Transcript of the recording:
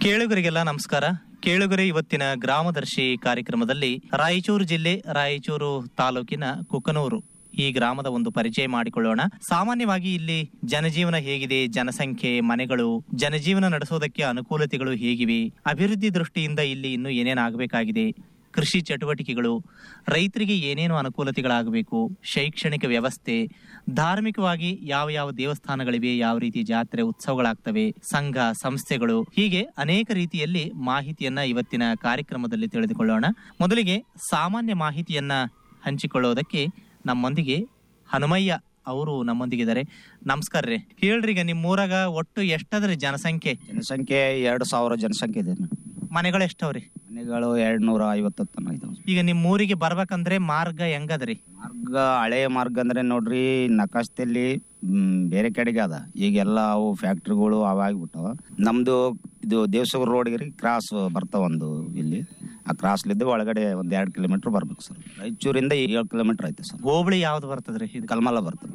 ಕೇಳುಗರಿಗೆಲ್ಲ ನಮಸ್ಕಾರ ಕೇಳುಗರೆ ಇವತ್ತಿನ ಗ್ರಾಮದರ್ಶಿ ಕಾರ್ಯಕ್ರಮದಲ್ಲಿ ರಾಯಚೂರು ಜಿಲ್ಲೆ ರಾಯಚೂರು ತಾಲೂಕಿನ ಕುಕನೂರು ಈ ಗ್ರಾಮದ ಒಂದು ಪರಿಚಯ ಮಾಡಿಕೊಳ್ಳೋಣ ಸಾಮಾನ್ಯವಾಗಿ ಇಲ್ಲಿ ಜನಜೀವನ ಹೇಗಿದೆ ಜನಸಂಖ್ಯೆ ಮನೆಗಳು ಜನಜೀವನ ನಡೆಸೋದಕ್ಕೆ ಅನುಕೂಲತೆಗಳು ಹೇಗಿವೆ ಅಭಿವೃದ್ಧಿ ದೃಷ್ಟಿಯಿಂದ ಇಲ್ಲಿ ಇನ್ನೂ ಏನೇನಾಗಬೇಕಾಗಿದೆ ಕೃಷಿ ಚಟುವಟಿಕೆಗಳು ರೈತರಿಗೆ ಏನೇನು ಅನುಕೂಲತೆಗಳಾಗಬೇಕು ಶೈಕ್ಷಣಿಕ ವ್ಯವಸ್ಥೆ ಧಾರ್ಮಿಕವಾಗಿ ಯಾವ ಯಾವ ದೇವಸ್ಥಾನಗಳಿವೆ ಯಾವ ರೀತಿ ಜಾತ್ರೆ ಉತ್ಸವಗಳಾಗ್ತವೆ ಸಂಘ ಸಂಸ್ಥೆಗಳು ಹೀಗೆ ಅನೇಕ ರೀತಿಯಲ್ಲಿ ಮಾಹಿತಿಯನ್ನ ಇವತ್ತಿನ ಕಾರ್ಯಕ್ರಮದಲ್ಲಿ ತಿಳಿದುಕೊಳ್ಳೋಣ ಮೊದಲಿಗೆ ಸಾಮಾನ್ಯ ಮಾಹಿತಿಯನ್ನ ಹಂಚಿಕೊಳ್ಳೋದಕ್ಕೆ ನಮ್ಮೊಂದಿಗೆ ಹನುಮಯ್ಯ ಅವರು ನಮ್ಮೊಂದಿಗಿದ್ದಾರೆ ನಮಸ್ಕಾರ ರೀ ಹೇಳ್ರಿ ಈಗ ನಿಮ್ಮ ಊರಾಗ ಒಟ್ಟು ಎಷ್ಟದ್ರಿ ಜನಸಂಖ್ಯೆ ಜನಸಂಖ್ಯೆ ಎರಡು ಸಾವಿರ ಜನಸಂಖ್ಯೆ ಇದೆ ಮನೆಗಳು ಎಷ್ಟವ್ರಿ ಮನೆಗಳು ಎರಡು ನೂರ ಐವತ್ತು ತನ ಇದಾವೆ ಈಗ ನಿಮ್ಮ ಊರಿಗೆ ಬರ್ಬೇಕಂದ್ರೆ ಮಾರ್ಗ ಹೆಂಗದ್ರಿ ಮಾರ್ಗ ಹಳೆಯ ಮಾರ್ಗ ಅಂದ್ರೆ ನೋಡ್ರಿ ನಕಾಶದಲ್ಲಿ ಮ್, ಬೇರೆ ಕಡೆಗೆ ಅದ ಈಗೆಲ್ಲ ಅವು ಫ್ಯಾಕ್ಟ್ರಿಗಳು ಅವಾಗಿಬಿಟ್ಟವ ನಮ್ದು ಇದು ದೇವಸೂರು ರೋಡ್ಗೆ ಕ್ರಾಸ್ ಬರ್ತಾವ ಒಂದು ಇಲ್ಲಿ ಆ ಕ್ರಾಸ್ಲಿದ್ದು ಒಳಗಡೆ ಒಂದ್ ಎರಡು ಕಿಲೋಮೀಟರ್ ಬರ್ಬೇಕು ಸರ್ ರಾಯಚೂರಿಂದ ಏಳು ಕಿಲೋಮೀಟರ್ ಐತೆ ಸರ್ ಹೋಬಳಿ ಯಾವ್ದು ಬರ್ತದ್ರಿ ಇದು ಕಲ್ಮಲ ಬರ್ತದೆ